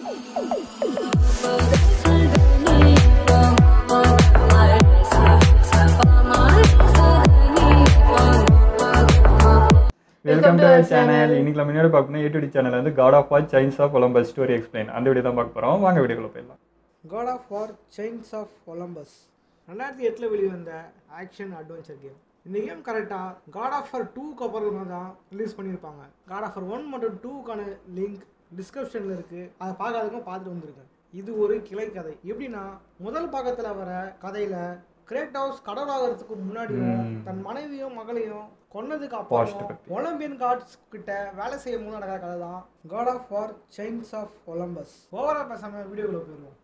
Welcome to channel இன்னைக்கு நம்ம என்னோட பார்க்கணும் ஏடிடி சேனல் வந்து God of War Chains of Olympus story explain அந்த வீடியோ தான் பார்க்க போகிறோம் வாங்க வீடியோக்குள்ள போயிடலாம் God of War Chains of Olympus ரெண்டாயிரத்தி எட்டில் வெளிவந்த ஆக்ஷன் அட்வென்ச்சர் கேம் இந்த கேம் கரெக்டாக காட் ஆஃப் வார் டூக்கு அப்புறமா தான் ரிலீஸ் பண்ணியிருப்பாங்க காட் ஆஃப் வார் ஒன் மற்றும் டூக்கான லிங்க் டிஸ்கிரிப்ஷனில் இருக்குது அதை பார்க்காதவங்க பார்த்துட்டு வந்திருக்கேன் இது ஒரு கிளை கதை எப்படின்னா முதல் பாகத்தில் வர கதையில் கிரேட்டவுஸ் கடவுளாகிறதுக்கு முன்னாடியும் தன் மனைவியும் மகளையும் கொன்னதுக்கு Past அப்புறம் பத்தி. ஒலிம்பியன் காட்ஸ் கிட்ட வேலை செய்யும் போது நடக்கிற கதை தான் God of War Chains of Olympus ஓவரா பேசாம வீடியோக்குள்ள போயிருவோம்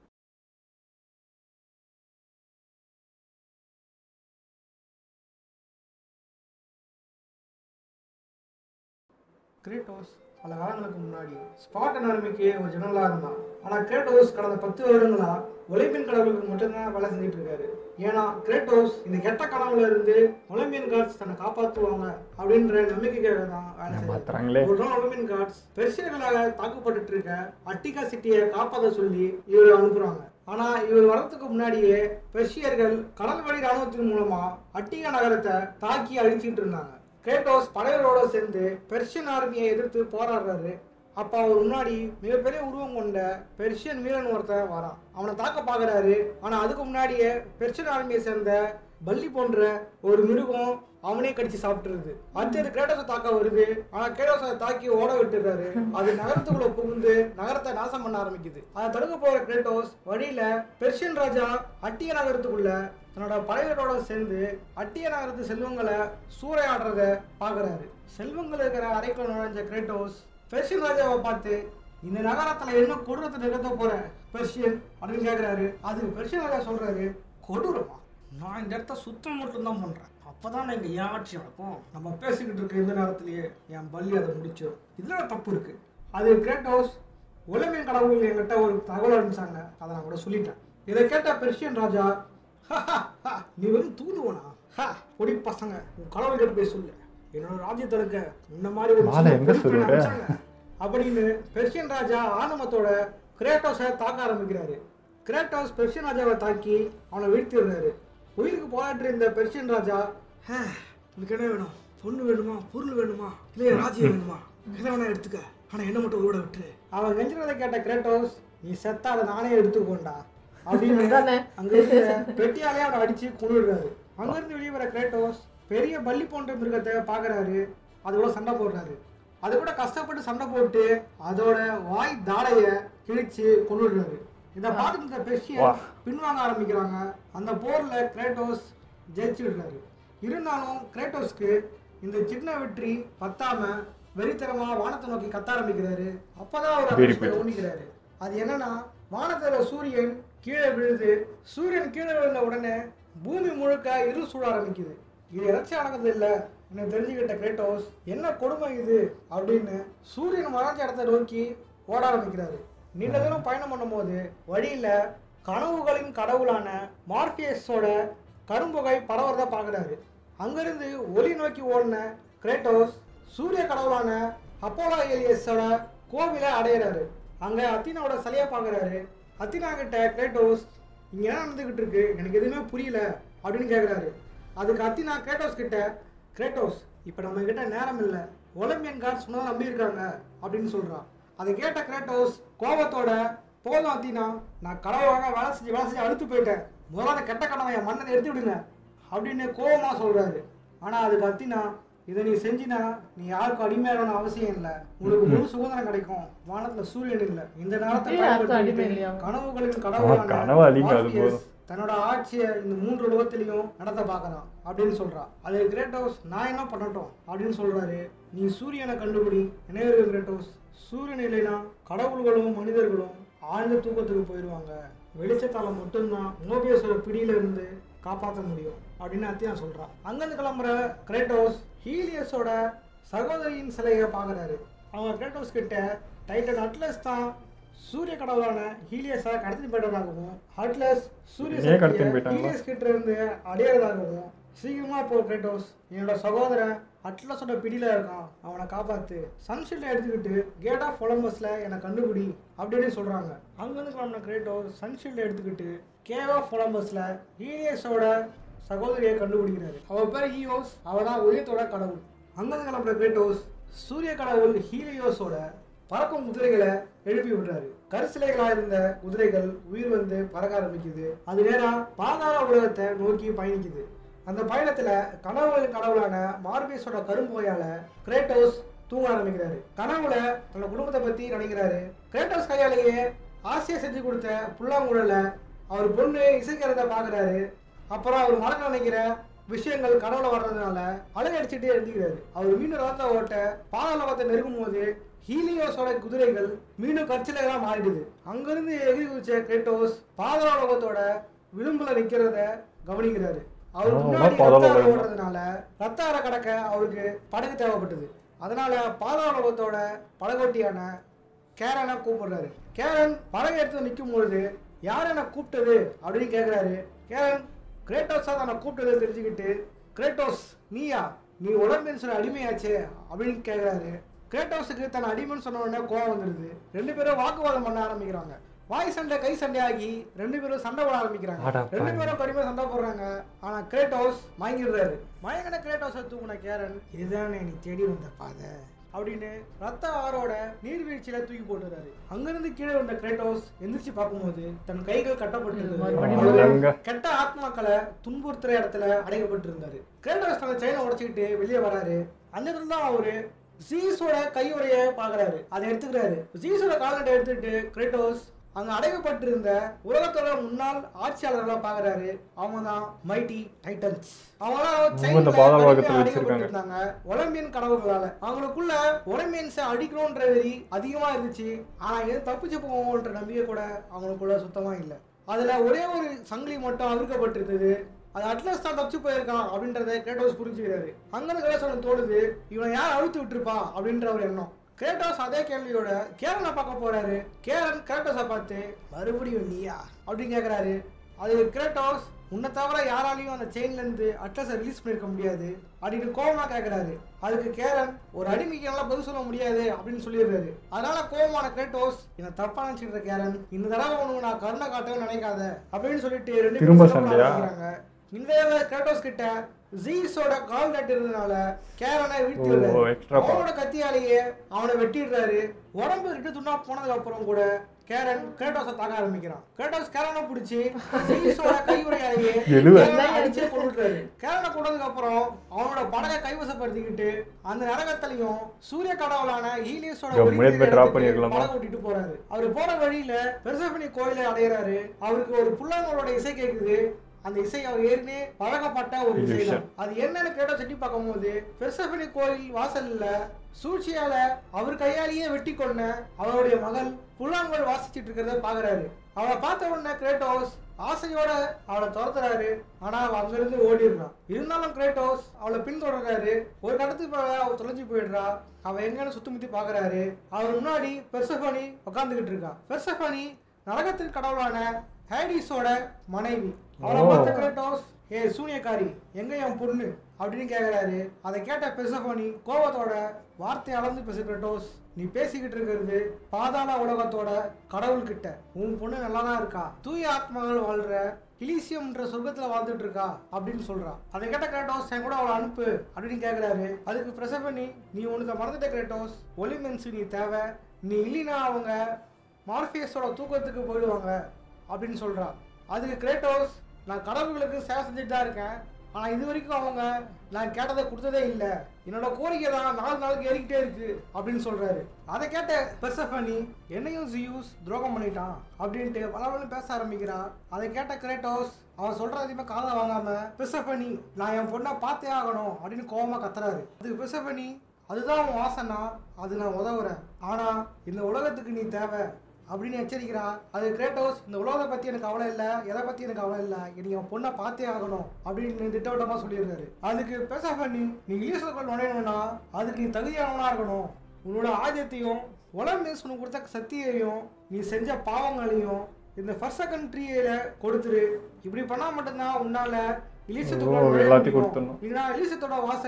கிரேட்டோஸ் பல காலங்களுக்கு முன்னாடி ஸ்பாட்டன் ஆர்மிக்கு ஒரு ஜெனரலாக இருந்தான் ஆனால் கிரேட்டோஸ் கடந்த பத்து வருடங்களா ஒலிம்பியன் கடவுளுக்கு மட்டும்தான் வேலை செஞ்சுட்டு இருக்காரு ஏன்னா கிரேட்டோஸ் இந்த கெட்ட கனவுல இருந்து ஒலிம்பியன் கார்ட்ஸ் தன்னை காப்பாற்றுவாங்க அப்படின்ற நம்பிக்கைக்காக தான் வேலை செய்றாரு. மாத்துறாங்களே ஒரு நாள் ஒலிம்பியன் கார்ட்ஸ் பெர்சியர்களால தாக்கப்பட்டு இருக்க அட்டிகா சிட்டியை காப்பாற்ற சொல்லி இவர் அனுப்புறாங்க ஆனா இவர் வரதுக்கு முன்னாடியே பெர்சியர்கள் கடல் வழி ராணுவத்தின் மூலமா அட்டிகா நகரத்தை தாக்கி அழிச்சிட்டு இருந்தாங்க கிரேட்டோஸ் படைகளோட சேர்ந்து பெர்சியன் ஆர்மியை எதிர்த்து போராடுறாரு அப்ப அவர் முன்னாடி மிகப்பெரிய உருவம் கொண்ட பெர்சியன் வீரன் ஒருத்தன் வரான் அவனை தாக்க பாக்குறாரு ஆனா அதுக்கு முன்னாடியே பெர்சியன் ஆர்மியை சேர்ந்த பல்லி போன்ற ஒரு மிருகம் அவனே கடிச்சு சாப்பிட்டுருது அடுத்தது கிரேட்டோஸை தாக்க வருது ஆனா கிரேட்டோஸை தாக்கி ஓட விட்டுறாரு அது நகரத்துக்குள்ள புகுந்து நகரத்தை நாசம் பண்ண ஆரம்பிக்குது அதை தடுக்க போற கிரேட்டோஸ் வழியில பெர்சியன் ராஜா அட்டிய நகரத்துக்குள்ள தன்னோட படைகளோட சேர்ந்து அட்டிய நகரத்து செல்வங்களை சூறையாடுறத பாக்குறாரு செல்வங்கள் இருக்கிற அறைக்குள்ள நுழைஞ்ச கிரேட்டோஸ் பெர்சியன் ராஜாவை பார்த்து இந்த நகரத்துல என்ன கொடூரத்தை நிகழ்த்த போற பெர்சியன் அப்படின்னு கேக்குறாரு அது பெர்சியன் ராஜா சொல்றாரு கொடூரமா நான் இந்த இடத்த சுத்தம் மட்டும் தான் பண்றேன் அப்பதான் இங்க என் ஆட்சி நடக்கும் நம்ம பேசிக்கிட்டு இருக்க இந்த நேரத்திலேயே என் பள்ளி அதை முடிச்சிடும் இதுல தப்பு இருக்கு அது கிரேட்டோஸ் ஒலிம்பியன் கடவுள் என்கிட்ட ஒரு தகவல் அனுப்பிச்சாங்க அதை நான் கூட சொல்லிட்டேன் இதை கேட்ட பெர்சியன் ராஜா நீ வெறும் தூதுவனா ஹா, பொடி பசங்க உன் கடவுள் கிட்ட போய் சொல்லு என்னோட ராஜ்யத்தை இருக்க இந்த மாதிரி ஒரு மாலை சின்ன எங்க பொறுப்பை சொல்ற? அனுப்பிச்சாங்க. அப்படின்னு பெர்சியன் ராஜா ஆணவத்தோட கிரேட்டோஸை தாக்க ஆரம்பிக்கிறாரு கிரேட்டோஸ் பெர்சியன் ராஜாவை தாக்கி அவனை வீழ்த்திடுறாரு உயிருக்கு போராட்டு இருந்த பெர்சியன் ராஜா "ஹே, உனக்கு என்ன வேணும் பொண்ணு வேணுமா பொருள் வேணுமா இல்லையா ராஜ்யம் வேணுமா எதை வேணா எடுத்துக்க ஆனா என்ன மட்டும் உயிரோட விட்டுரு அவன் கெஞ்சினதை கேட்ட கிரேட்டோஸ் நீ செத்தா அதை நானே எடுத்துக்கோண்டா அப்படின்னு அங்க இருக்கிற பெட்டியாலே அவனை அடிச்சு கொண்டுடுறாரு அங்கிருந்து வெளியே வர கிரேட்டோஸ் பெரிய பள்ளி போன்ற மிருகத்தை பாக்குறாரு அதோட சண்டை போடுறாரு அது கூட கஷ்டப்பட்டு சண்டை போட்டு அதோட வாய் தாடைய கிழிச்சு கொண்டுடுறாரு இதை பார்த்துட்டு இருந்த பெர்சியன் பின்வாங்க ஆரம்பிக்கிறாங்க அந்த போர்ல கிரேட்டோஸ் ஜெயிச்சுடுறாரு இருந்தாலும் கிரேட்டோஸ்க்கு இந்த சின்ன வெற்றி பத்தாம வெறித்தனமா வானத்தை நோக்கி கத்த ஆரம்பிக்கிறாரு அப்பதான் அவர் வெறி அதிர்ஷ்டம் கவனிக்கிறாரு அது என்னன்னா வானத்துல சூரியன் கீழே விழுது சூரியன் கீழே விழுந்த உடனே பூமி முழுக்க இருள் சூழ ஆரம்பிக்குது இது இறைச்சி ஆனது இல்ல என்ன தெரிஞ்சுக்கிட்ட கிரேட்டோஸ் என்ன கொடுமை இது அப்படின்னு சூரியன் மறைஞ்ச இடத்தை நோக்கி ஓட ஆரம்பிக்கிறாரு நீண்ட தூரம் பயணம் பண்ணும்போது வழியில கனவுகளின் கடவுளான மார்பியஸோட கரும்புகை பரவறத பார்க்குறாரு அங்கிருந்து ஒளி நோக்கி ஓடின கிரேட்டோஸ் சூரிய கடவுளான அப்போலோ ஏலியஸோட கோவிலை அடையிறாரு அங்க அத்தினாவோட சிலையை பார்க்குறாரு அத்தினா கிட்ட கிரேட்டோஸ் இங்க என்ன நடந்துகிட்டு இருக்கு எனக்கு எதுவுமே புரியல அப்படின்னு கேக்குறாரு அதுக்கு அத்தினா கிரேட்டோஸ் கிட்ட கிரேட்டோஸ் இப்போ நம்ம கிட்ட நேரம் இல்லை ஒலிம்பியன் கார்ட்ஸ் முன்னாடி நம்பி இருக்காங்க அப்படின்னு சொல்றான் அதை கேட்ட கிரேட்டோஸ் கோபத்தோட போதும் அத்தினா நான் கடவுளாக வேலை செஞ்சு வேலை செஞ்சு அழுத்து போயிட்டேன் முதல்ல அந்த கெட்ட கனவை என் மண்ணனை எடுத்து விடுங்க அப்படின்னு கோபமா சொல்றாரு ஆனா அதுக்கு அத்தினா இதை நீ செஞ்சினா நீ யாருக்கும் அடிமையாகணும் அவசியம் இல்லை உனக்கு முழு சுதந்திரம் கிடைக்கும் வானத்துல சூரியன் இல்லை இந்த நேரத்தை ஏன் யாருக்கும் அடிமை பயன்படுத்திக்கிட்டு இல்லையா? கனவுகளின் ஆ, கடவுளான கனவு அழிங்க, அது மார்பியஸ் போதும். தன்னோட ஆட்சியை இந்த மூன்று உலகத்திலையும் நடத்த பார்க்கறான் அப்படின்னு சொல்றான் அது கிரேட்டோஸ் நான் என்ன பண்ணட்டும் அப்படின்னு சொல்றாரு நீ சூரியனை கண்டுபிடி நினைவு கிரேட்டோஸ் சூரியன் இல்லைன்னா கடவுள்களும் மனிதர்களும் ஆழ்ந்த தூக்கத்துக்கு போயிடுவாங்க வெளிச்சத்தால மட்டும்தான் மோபியஸோட பிடியில இருந்து காப்பாற்ற முடியும் அப்படின்னு அத்தியா சொல்றான் அங்கிருந்து கிளம்புற கிரேட்டோஸ் ஹீலியஸோட சகோதரியின் சிலையை பார்க்கறாரு அவங்க கிரேட்டோஸ் கிட்ட டைட்டன் அட்லஸ் தான் சூரிய கடவுளான ஹீலியஸை கடத்தி போயிட்டதாகவும் அட்லஸ் சூரிய ஏன் கடத்தின்னு சக்தியை போயிட்டாங்களா? ஹீலியஸ் கிட்ட இருந்து அடையிறதாகவும் சீக்கிரமா போ கிரேட்டோஸ் என்னோட சகோதரன் அட்லஸோட பிடியில இருக்கான் அவனை காப்பாத்து சன்ஷீல்டை எடுத்துக்கிட்டு கேட் ஆஃப் கொலம்பஸ்ல என்னை கண்டுபிடி அப்படின்னு சொல்றாங்க அங்கிருந்து கிளம்பின கிரேட்டோஸ் சன்ஷீல்டை எடுத்துக்கிட்டு கேவ் ஆஃப் கொலம்பஸ்ல ஹீலியஸோட சகோதரியை கண்டுபிடிக்கிறாரு அவ பேர் ஹீயோஸ் அவ தான் உயரத்தோட கடவுள் அங்கிருந்து கிளம்பின கிரேட்டோஸ் சூரிய கடவுள் ஹீலியோஸோட பறக்கும் குதிரைகளை எழுப்பி விடுறாரு கருசிலைகளா இருந்த குதிரைகள் உயிர் வந்து பறக்க ஆரம்பிக்குது அது நேரா பாதாள உலகத்தை நோக்கி பயணிக்குது அந்த பயணத்துல கனவுகளின் கடவுளான மார்பியஸோட கரும்போயால கிரேட்டோஸ் தூங்க ஆரம்பிக்கிறாரு கனவுல தன்னோட குடும்பத்தை பத்தி நினைக்கிறாரு கிரேட்டோஸ் கையாலேயே ஆசையா செஞ்சு கொடுத்த புல்லாங்குழல அவர் பொண்ணு இசைக்கிறத பாக்குறாரு அப்புறம் அவர் மறக்க நினைக்கிற விஷயங்கள் கனவுல வர்றதுனால அழகடிச்சுட்டே எழுதிக்கிறாரு அவர் மீண்டும் ரதத்தை ஓட்ட பாதாளத்தை நெருங்கும் போது ஹீலியோஸோட குதிரைகள் மீண்டும் கற்சிலைகளா மாறிடுது அங்கிருந்து எகிரி குதிச்ச கிரேட்டோஸ் பாதாளோகத்தோட விளிம்புல நிக்கிறத கவனிக்கிறாரு அவர் ஆமா, முன்னாடி பாதாள ரத்த ஆறு உலகம். ஓடுறதுனால ரத்த ஆற கடக்க அவருக்கு படகு தேவைப்பட்டது அதனால பாதாளோகத்தோட படகோட்டியான கேரனை கூப்பிடுறாரு கேரன் படகு எடுத்து நிற்கும் பொழுது யார் என்னை கூப்பிட்டது அப்படின்னு கேட்குறாரு கேரன் கிரேட்டோஸா தான் கூப்பிட்டது தெரிஞ்சுக்கிட்டு கிரேட்டோஸ் நீயா நீ உடம்பென்சோட அடிமையாச்சே அப்படின்னு கேட்குறாரு கிரேட்டோஸுக்கு தன் அடிமைன்னு சொன்ன உடனே கோவம் வந்துடுது ரெண்டு பேரும் வாக்குவாதம் பண்ண ஆரம்பிக்கிறாங்க வாய் சண்டை கை சண்டை ஆகி ரெண்டு பேரும் சண்டை போட ஆரம்பிக்கிறாங்க அட ரெண்டு பாவி. பேரும் கடுமையாக சண்டை போடுறாங்க ஆனா கிரேட்டோஸ் மயங்கிடுறாரு மயங்கின கிரேட்டோஸை தூக்குன கேரன் இதுதானே நீ தேடி வந்த பாதை அப்படின்னு ரத்த ஆரோட நீர்வீழ்ச்சியில தூக்கி போட்டுறாரு அங்கிருந்து கீழே வந்த கிரேட்டோஸ் எந்திரிச்சு பார்க்கும்போது தன் கைகள் கட்டப்பட்டிருந்தது அங்க. கெட்ட ஆத்மாக்களை துன்புறுத்துற இடத்துல அடைக்கப்பட்டிருந்தாரு கிரேட்டோஸ் தன் செயினை உடைச்சிக்கிட்டு வெளியே வராரு அந்த இடத்துல தான் அவரு ஜீஸோட கையுறைய பாக்குறாரு அதை எடுத்துக்கிறாரு ஜீஸோட கால்நடை எடுத்துட்டு கிரேட்டோஸ் அங்க அடைக்கப்பட்டிருந்த உலகத்தோட முன்னாள் ஆட்சியாளர்களை பாக்குறாரு அவங்க தான் மைட்டி டைட்டன்ஸ் அவங்க இந்த பாதாள உலகத்துல வச்சிருக்காங்க. இருந்தாங்க ஒலிம்பியன் கடவுள்களால அவங்களுக்குள்ள ஒலிம்பியன்ஸை அடிக்கணும்ன்ற வெறி அதிகமா இருந்துச்சு ஆனா எது தப்பிச்சு போவோம்ன்ற நம்பிக்கை கூட அவங்களுக்குள்ள சுத்தமா இல்லை அதுல ஒரே ஒரு சங்கிலி மட்டும் அவிழ்க்கப்பட்டிருந்தது அது அட்லஸ் தான் தப்பிச்சு போயிருக்கான் அப்படின்றத கிரேட்டோஸ் புரிஞ்சுக்கிறாரு அங்கிருந்து கிரேட்டோஸ் தோணுது இவனை யார் அழுத்து விட்டுருப்பா அப்படின்ற ஒரு எண்ணம் கிரேட்டோஸ் அதே கேள்வியோட கேரனை பார்க்க போறாரு கேரன் கிரேட்டோஸை பார்த்து மறுபடியும் நீயா அப்படின்னு கேட்குறாரு அது கிரேட்டோஸ் உன்னை தவிர யாராலையும் அந்த செயின்ல இருந்து அட்லஸை ரிலீஸ் பண்ணிருக்க முடியாது அப்படின்னு கோவமா கேட்குறாரு அதுக்கு கேரன் ஒரு அடிமைக்கு நல்லா பதில் சொல்ல முடியாது அப்படின்னு சொல்லிடுறாரு அதனால கோவமான கிரேட்டோஸ் என்ன தப்பா நினைச்சிட்டு இருக்க கேரன் இந்த தடவை உனக்கு நான் கருணை காட்டவே நினைக்காத அப்படின்னு சொல்லிட்டு ரெண்டு பேரும் திரும்ப சண்டை போட சண்டையா? ஆரம்பிக்கிறாங்க. இந்த தடவை கிரேட்டோஸ் கிட்ட ஜீஸோட கால் நட்டு இருந்ததுனால கேரனை ஓ, வீழ்த்திடுறாரு extra power. அவனோட கத்தியாலேயே அவனை வெட்டிடுறாரு உடம்பு ரெண்டு துண்டா போனதுக்கு அப்புறம் கூட கேரன் கிரேட்டோஸை தாக்க ஆரம்பிக்கிறான் கிரேட்டோஸ் கேரனை பிடிச்சி ஜீஸோட கையுறையாலேயே எழுவ. கேரனை அடிச்சே கொண்டுட்டாரு கேரனை கொண்டதுக்கு அப்புறம் அவனோட படகை கைவசப்படுத்திக்கிட்டு அந்த நரகத்திலையும் சூரிய கடவுளான ஹீலியஸோட ஐயோ, ஒளி முன்னாடி போய் தெரிகிற drop இடத்துக்கு பண்ணிருக்கலாமா? படகு ஓட்டிட்டு போறாரு அவர் போற வழியில பெருசபனி கோயிலை அடையறாரு அவருக்கு ஒரு புல்லாங்கோட இசை கேக்குது அந்த இசை அவர் ஏற்கனவே பழகப்பட்ட ஒரு இசை விஷயம். தான் அது என்னன்னு கேட்ட சுட்டி பார்க்கும்போது பெருசபனி கோயில் வாசல்ல சூழ்ச்சியால அவர் கையாலேயே வெட்டி கொண்ட அவருடைய மகள் புல்லாங்குழல் வாசிச்சிட்டு இருக்கிறத பாக்குறாரு அவளை பார்த்த உடனே கிரேட்டோஸ் ஆசையோட அவளை துரத்துறாரு ஆனா அவ அங்கிருந்து ஓடிடுறான் இருந்தாலும் கிரேட்டோஸ் அவளை பின்தொடர்றாரு ஒரு கடத்துக்கு பிறகு அவ தொலைஞ்சு போயிடுறா அவ எங்கன்னு சுத்தி முத்தி பாக்குறாரு அவர் முன்னாடி பெர்சபனி உட்காந்துக்கிட்டு இருக்கா பெர்சபனி நரகத்தின் கடவுளான ஹேடிஸோட மனைவி அவளை ஓ. பார்த்த கிரேட்டோஸ் ஏ சூனியக்காரி எங்க என் பொண்ணு அப்படின்னு கேக்குறாரு அதை கேட்ட பெர்சபனி கோபத்தோட வார்த்தை அளந்து பேச கிரேட்டோஸ் நீ பேசிக்கிட்டு இருக்கிறது பாதாள உலகத்தோட கடவுள்கிட்ட உன் பொண்ணு நல்லா தான் இருக்கா தூய ஆத்மாக்கள் வாழ்ற இலிசியம்ன்ற சொர்க்கத்துல வாழ்ந்துட்டு இருக்கா அப்படின்னு சொல்றா அதை கேட்ட கிரேட்டோஸ் என் கூட அவளை அனுப்பு அப்படின்னு கேக்குறாரு அதுக்கு பிரசபனி நீ உனக்கு மறந்துட்ட கிரேட்டோஸ் ஒலிமென்ஸ் நீ தேவை நீ இல்லைனா அவங்க மார்பியஸோட தூக்கத்துக்கு போயிடுவாங்க அப்படின்னு சொல்றா அதுக்கு கிரேட்டோஸ் நான் கடவுள்களுக்கு சேவை செஞ்சுட்டு தான் இருக்கேன் ஆனா இது வரைக்கும் அவங்க நான் கேட்டதை கொடுத்ததே இல்லை என்னோட கோரிக்கை தான் நாலு நாளுக்கு ஏறிக்கிட்டே இருக்கு அப்படின்னு சொல்றாரு அதை கேட்ட பெர்சபனி என்னையும் ஜியூஸ் துரோகம் பண்ணிட்டான் அப்படின்ட்டு பலவலும் பேச ஆரம்பிக்கிறான் அதை கேட்ட கிரேட்டோஸ் அவன் சொல்ற எதையுமே காதை வாங்காம பெர்சபனி நான் என் பொண்ணை பார்த்தே ஆகணும் அப்படின்னு கோவமா கத்துறாரு அதுக்கு பெர்சபனி அதுதான் உன் வாசனா அது நான் உதவுறேன் ஆனா இந்த உலகத்துக்கு நீ தேவை அப்படின்னு எச்சரிக்கிறா அது கிரேட்டோஸ் இந்த உலகத்தை பத்தி எனக்கு கவலை இல்லை எதை பத்தி எனக்கு கவலை இல்லை நீ என் பொண்ணை பார்த்தே ஆகணும் அப்படின்னு திட்டவட்டமா சொல்லியிருக்காரு அதுக்கு பேச பண்ணி நீ இங்கிலீஷ்ல நுழையணும்னா அதுக்கு நீ தகுதியானவனா இருக்கணும் உன்னோட ஆஜத்தையும் உலகம் உனக்கு கொடுத்த சக்தியையும் நீ செஞ்ச பாவங்களையும் இந்த ஃபர்ஸ்ட் கண்ட்ரியில கொடுத்துரு இப்படி பண்ணா மட்டும்தான் உன்னால ஓ, இலிசத்துக்குள்ள நுழைய எல்லாத்தையும் முடியும். கொடுத்துடணும். இல்லைனா இலிசத்தோட வாசல்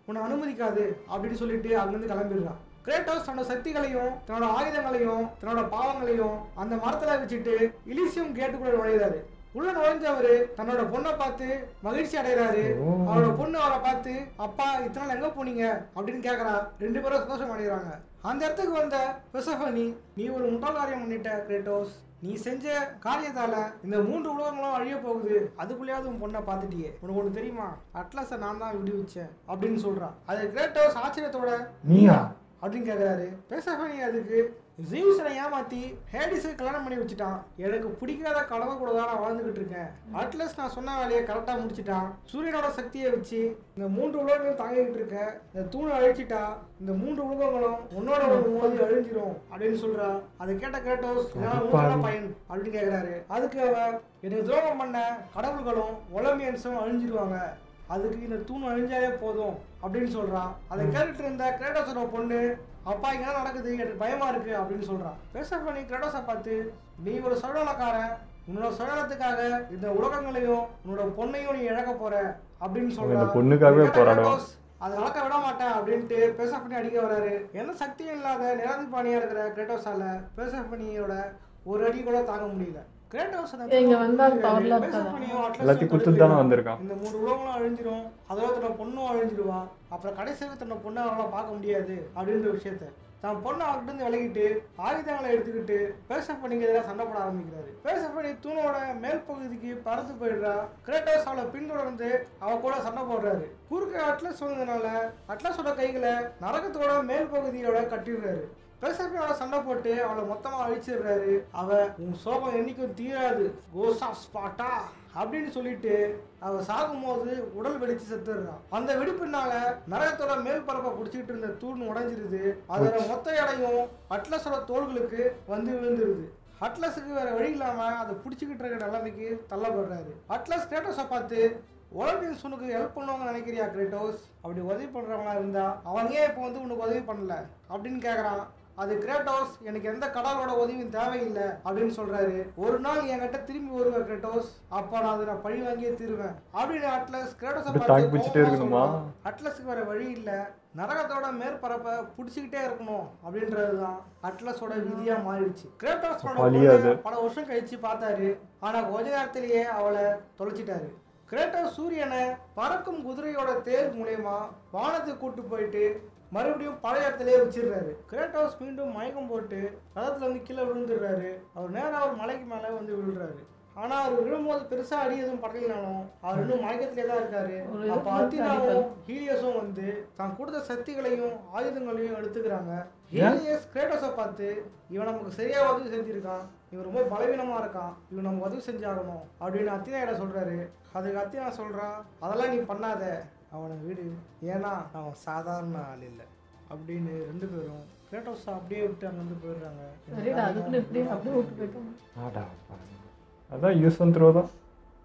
உன்னை அனுமதிக்காது அப்படின்னு சொல்லிட்டு அங்கிருந்து கிளம்பிடுறான் கிரேட்டோஸ் தன்னோட சக்திகளையும் தன்னோட ஆயுதங்களையும் தன்னோட பாவங்களையும் அந்த மரத்துல வச்சுட்டு இலிசியம் கேட்டுக்குள்ள நுழையிறாரு உள்ள நுழைஞ்சவரு தன்னோட பொண்ணை பார்த்து மகிழ்ச்சி அடைகிறாரு ஓ. அவரோட பொண்ணு அவரை பார்த்து அப்பா இத்தனை நாள் எங்க போனீங்க அப்படின்னு கேக்குறா ரெண்டு பேரும் சந்தோஷம் அடைகிறாங்க அந்த இடத்துக்கு வந்த பெசஃபனி நீ ஒரு முட்டாள் காரியம் பண்ணிட்ட கிரேட்டோஸ் நீ செஞ்ச காரியத்தால இந்த மூன்று உலகங்களும் அழிய போகுது அதுக்குள்ளேயாவது உன் பொண்ணை பார்த்துட்டியே உனக்கு ஒன்று தெரியுமா அட்லஸை நான் தான் விடுவிச்சேன் அப்படின்னு சொல்றா அது கிரேட்டோஸ் ஆச்சரியத்தோட நீயா அப்படின்னு கேட்குறாரு பெசஃபனி அதுக்கு ஜீவ்ஸனை ஏமாத்தி ஹேடிஸை கல்யாணம் பண்ணி வச்சுட்டான் எனக்கு பிடிக்காத கடவுள் கூட தான் நான் வாழ்ந்துகிட்டு இருக்கேன் அட்லஸ் நான் சொன்ன வேலையை கரெக்டாக முடிச்சிட்டான் சூரியனோட சக்தியை வச்சு இந்த மூன்று உலகங்களும் தாங்கிக்கிட்டு இருக்க இந்த தூணை அழிச்சிட்டா இந்த மூன்று உலகங்களும் உன்னோட ஒரு மோதி அழிஞ்சிரும் அப்படின்னு சொல்றா அதை கேட்ட கேட்டோஸ் இதனால உங்களுக்கு என்ன பயன் அப்படின்னு கேட்குறாரு அதுக்கு அவ எனக்கு துரோகம் பண்ண கடவுள்களும் ஒலம்பியன்ஸும் அழிஞ்சிருவாங்க அதுக்கு இந்த தூண் அழிஞ்சாலே போதும் அப்படின்னு சொல்றான் அதை கேட்டுட்டு இருந்த கிரேட்டோஸோட பொண்ணு அப்பா இங்க என்ன நடக்குது எனக்கு பயமா இருக்கு அப்படின்னு சொல்றான் பேச பண்ணி கிரேட்டோஸை பார்த்து நீ ஒரு சுழலக்காரன் உன்னோட சுழலத்துக்காக இந்த உலகங்களையும் உன்னோட பொண்ணையும் நீ இழக்க போற அப்படின்னு இந்த சொல்றான் பொண்ணுக்காகவே இதை கேட்ட போராடுவான். கிரேட்டோஸ், அதை நடக்க விட மாட்டேன் அப்படின்ட்டு பேச பண்ணி அடிக்க வராரு எந்த சக்தியும் இல்லாத நிராதிபாணியா இருக்கிற கிரேட்டோஸால பேச பண்ணியோட ஒரு அடி கூட தாங்க முடியல கிரேட்டோஸ் அந்த இங்க வந்தா அது powerல இருக்காதா? பெர்செஃபனியும் அட்லஸும் எல்லாத்தையும் கொடுத்துட்டு தானே வந்திருக்கான் இந்த மூணு உலகங்களும் அழிஞ்சிரும் அதோட தன்னோட பொண்ணும் அழிஞ்சிருவா அப்புறம் கடைசியில் தன்னோட பொண்ணை அவளால் பார்க்க முடியாது அப்படின்ற விஷயத்த தான் பொண்ணை அவர்கிட்ட இருந்து விலகிட்டு ஆயுதங்களை எடுத்துக்கிட்டு பேச பண்ணிக்கிறதா சண்டை போட ஆரம்பிக்கிறாரு பேச பண்ணி தூணோட மேல் பகுதிக்கு பறந்து போயிடுறா கிரேட்டோஸ் அவளை பின்தொடர்ந்து அவ கூட சண்டை போடுறாரு குறுக்க அட்லஸ் வந்ததுனால அட்லஸோட கைகளை நரகத்தோட மேல் பகுதியோட கட்டிடுறாரு பேசப்போட சண்டை போட்டு அவளை மொத்தமா அழிச்சிடுறாரு அவ உன் சோகம் என்னைக்கும் தீராது கோஸ்ட் ஆஃப் ஸ்பாட்டா அப்படின்னு சொல்லிட்டு அவ சாகும்போது உடல் வெடிச்சு செத்துடுறான் அந்த வெடிப்புனால நரகத்தோட மேல் பரப்பை பிடிச்சிட்டு இருந்த தூண் உடைஞ்சிருது அதோட மொத்த எடையும் அட்லஸோட தோள்களுக்கு வந்து விழுந்துருது அட்லஸுக்கு வேற வழி இல்லாம அதை பிடிச்சிக்கிட்டு இருக்க நிலைமைக்கு தள்ளப்படுறாரு அட்லஸ் கிரேட்டோஸை பார்த்து ஒலிம்பியன்ஸ் உனக்கு ஹெல்ப் பண்ணுவாங்க நினைக்கிறியா கிரேட்டோஸ் அப்படி உதவி பண்றவங்களா இருந்தா அவங்க ஏன் இப்போ வந்து உனக்கு உதவி பண்ணல அப்படின்னு கேக்குறான் அது கிரேட்டோஸ் எனக்கு எந்த கடவுளோட உதவியும் தேவையில்லை அப்படின்னு சொல்றாரு ஒரு நாள் என்கிட்ட திரும்பி வருவ கிரேட்டோஸ் அப்ப நான் அதை நான் பழி வாங்கியே தீருவேன் அப்படின்னு அட்லஸ் கிரேட்டோஸை இப்படி பார்த்து தாக்கி பிடிச்சிட்டே கோவமா இருக்கணுமா? சொல்றான். அட்லஸுக்கு வேற வழி இல்ல நரகத்தோட மேற்பரப்பை பிடிச்சிக்கிட்டே இருக்கணும் அப்படின்றதுதான் அட்லஸோட விதியா மாறிடுச்சு கிரேட்டோஸோட வலியா அது. பொண்ணை பல வருஷம் கழிச்சு பார்த்தாரு ஆனா கொஞ்ச நேரத்திலேயே அவளை தொலைச்சிட்டாரு கிரேட்டோஸ் சூரியனை பறக்கும் குதிரையோட தேர் மூலியமா வானத்துக்கு கூட்டு போயிட்டு மறுபடியும் பழைய இடத்துலயே வச்சிடுறாரு கிரேட்டோஸ் மீண்டும் மயக்கம் போட்டு ரதத்துல வந்து கீழே விழுந்துடுறாரு அவர் நேரா ஒரு மலைக்கு மேல வந்து விழுறாரு ஆனா அவர் விழும்போது பெருசா அடி எதுவும் படலைனாலும் அவர் இன்னும் மயக்கத்திலே தான் இருக்காரு ஒரு இது அப்ப மட்டும் அத்தினாவும் ஹீலியஸும் வந்து தான் கொடுத்த சக்திகளையும் ஆயுதங்களையும் எடுத்துக்கிறாங்க ஹீலியஸ் கிரேட்டோஸை பார்த்து இவன் நமக்கு சரியா உதவி செஞ்சிருக்கான் இவன் ரொம்ப பலவீனமா இருக்கான் இவன் நமக்கு உதவி செஞ்சாகணும் அப்படின்னு அத்தினாயிட சொல்றாரு அதுக்கு அத்தினா சொல்றா அதெல்லாம் நீ பண்ணாத அவனை விடு ஏன்னா அவன் சாதாரண ஆள் இல்லை அப்படின்னு ரெண்டு பேரும் கிரேட்டோஸை அப்படியே விட்டு அங்கிருந்து போயிடுறாங்க சரிடா அதுக்குள்ள இப்படி அப்படியே விட்டு போயிட்டோம் ஆடா பாருங்க. அதான் யூஸ் அண்ட் த்ரோ தான்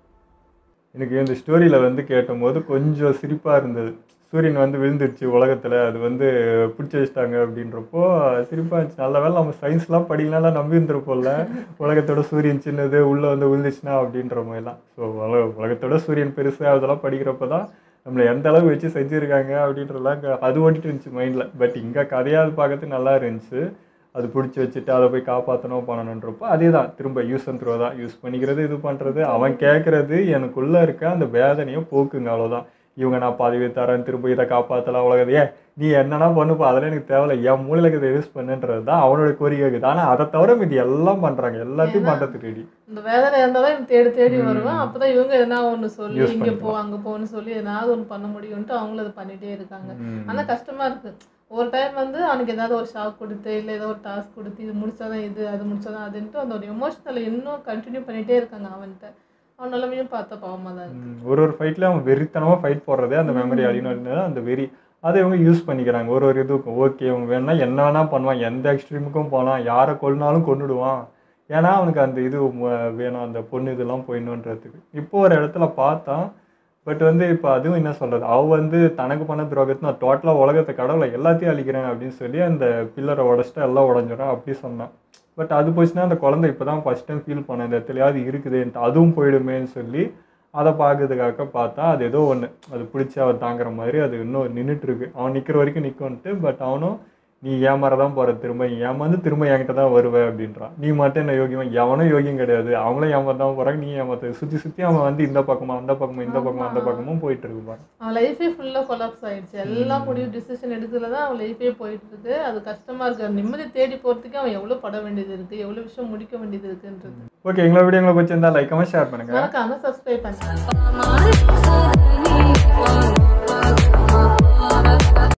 எனக்கு இந்த ஸ்டோரியில் வந்து கேட்டபோது கொஞ்சம் சிரிப்பாக இருந்தது சூரியன் வந்து விழுந்துடுச்சு உலகத்தில் அது வந்து பிடிச்சி வச்சிட்டாங்க அப்படின்றப்போ சிரிப்பாக இருந்துச்சு நல்ல வேளை நம்ம சயின்ஸ்லாம் படிக்கலாம் நம்பி இருந்திருப்போம்ல உலகத்தோட சூரியன் சின்னது உள்ளே வந்து விழுந்துச்சுன்னா அப்படின்ற மாதிரிலாம் ஸோ உலக உலகத்தோட சூரியன் பெருசு அதெல்லாம் படிக்கிறப்ப தான் நம்மளை எந்த அளவு வச்சு செஞ்சுருக்காங்க அப்படின்றலாம் இங்க அது ஓட்டிட்டு இருந்துச்சு மைண்டில் பட் இங்கே கதையாவது பார்க்கறதுக்கு நல்லா இருந்துச்சு அது பிடிச்சி வச்சுட்டு அதை போய் காப்பாற்றணும் பண்ணணுன்றப்போ அதே தான் திரும்ப யூஸ் அண்ட் த்ரோ தான் யூஸ் பண்ணிக்கிறது இது பண்ணுறது அவன் கேட்குறது எனக்குள்ளே இருக்க அந்த வேதனையை போக்குங்க அவ்வளோதான் இவங்க நான் பதவி தரேன் திரும்ப இதை காப்பாற்றலாம் உலகத்தை ஏன் நீ என்னன்னா பண்ணுப்பா அதெல்லாம் எனக்கு தேவையில்ல என் மூலையில் இதை யூஸ் பண்ணுன்றது தான் அவனோட கோரிக்கை இருக்குது ஆனால் அதை தவிர மீதி எல்லாம் பண்ணுறாங்க எல்லாத்தையும் ஏன்னா- பண்ணுறதுக்கு ரெடி இந்த வேதனை இருந்தால் தான் தேடி தேடி ம். வருவேன் அப்பதான் இவங்க எதனா ஒன்று சொல்லி Use இங்கே போ பண்ணிக்கலாம். அங்கே போன்னு சொல்லி எதனாவது ஒன்று பண்ண முடியும்ட்டு அவங்களும் அதை பண்ணிட்டே இருக்காங்க ஆனா கஷ்டமா இருக்கு ஒரு டைம் வந்து அவனுக்கு ஏதாவது ஒரு ஷாக் கொடுத்து இல்லை ஏதோ ஒரு டாஸ்க் கொடுத்து இது முடிச்சாதான் இது அது முடிச்சாதான் அதுன்ட்டு அந்த ஒரு எமோஷனலை இன்னும் கண்டினியூ பண்ணிட்டே இருக்காங்க அவன்கிட்ட அவன் நிலைமையும் பார்த்தா பாவமா தான் இருக்கு ம், ஒரு ஒரு ஃபைட்ல அவன் வெறித்தனமாக ஃபைட் போடுறதே அந்த மெமரி அழின்னு அந்த வெறி அதை இவங்க யூஸ் பண்ணிக்கிறாங்க ஒரு ஒரு இதுக்கும் ஓகே இவங்க வேணா என்ன வேணா பண்ணுவான் எந்த எக்ஸ்ட்ரீமுக்கும் போகலாம் யாரை கொல்லினாலும் கொன்னுடுவான் ஏன்னா அவனுக்கு அந்த இது ம- வேணும் அந்த பொண்ணு இதெல்லாம் போயிடணுன்றதுக்கு இப்போ ஒரு இடத்துல பார்த்தான் பட் வந்து இப்போ அதுவும் என்ன சொல்றது அவ வந்து தனக்கு பண்ண துரோகத்தை நான் டோட்டலாக உலகத்தை கடவுளை எல்லாத்தையும் அழிக்கிறேன் அப்படின்னு சொல்லி அந்த பில்லரை உடச்சிட்டா எல்லாம் உடஞ்சிடும் அப்படி சொன்னான் பட் அது போச்சுன்னா அந்த குழந்தை இப்போ தான் ஃபஸ்ட் டைம் ஃபீல் பண்ண இந்த இடத்துலயாவது இருக்குதுன்ட்டு அதுவும் போயிடுமேன்னு சொல்லி அதை பார்க்கறதுக்காக பார்த்தா அது ஏதோ ஒன்று அது பிடிச்சி அவன் தாங்குற மாதிரி அது இன்னும் நின்றுட்டு இருக்கு அவன் நிற்கிற வரைக்கும் நிற்கும்ட்டு பட் அவனும் நீ ஏமாற தான் போகிற திரும்ப நீ ஏமாந்து திரும்ப என்கிட்ட தான் வருவ அப்படின்றான் நீ மட்டும் என்ன யோகியம் எவனும் யோகியம் கிடையாது அவங்களும் ஏமாற தான் போகிறாங்க நீ ஏமாத்த சுற்றி சுற்றி அவன் வந்து இந்த பக்கமா அந்த பக்கமும் இந்த பக்கமும் அந்த பக்கமும் போயிட்டு இருக்கு பாரு அவன் லைஃபே ஃபுல்லாக கொலாப்ஸ் ஆயிடுச்சு எல்லா முடிவு டிசிஷன் எடுக்கிறதுல தான் அவன் லைஃபே போயிட்டு இருக்கு அது கஷ்டமா இருக்கு நிம்மதி தேடி போறதுக்கு அவன் எவ்வளவு பட வேண்டியது இருக்கு எவ்வளவு விஷயம் முடிக்க வேண்டியது இருக்குன்றது ஓகே எங்களோட வீடியோ உங்களுக்கு பிடிச்சிருந்தா லைக் கமெண்ட் ஷேர் பண்ணுங்க மறக்காம சப்ஸ்கிரைப் பண்ணுங்க Mama, so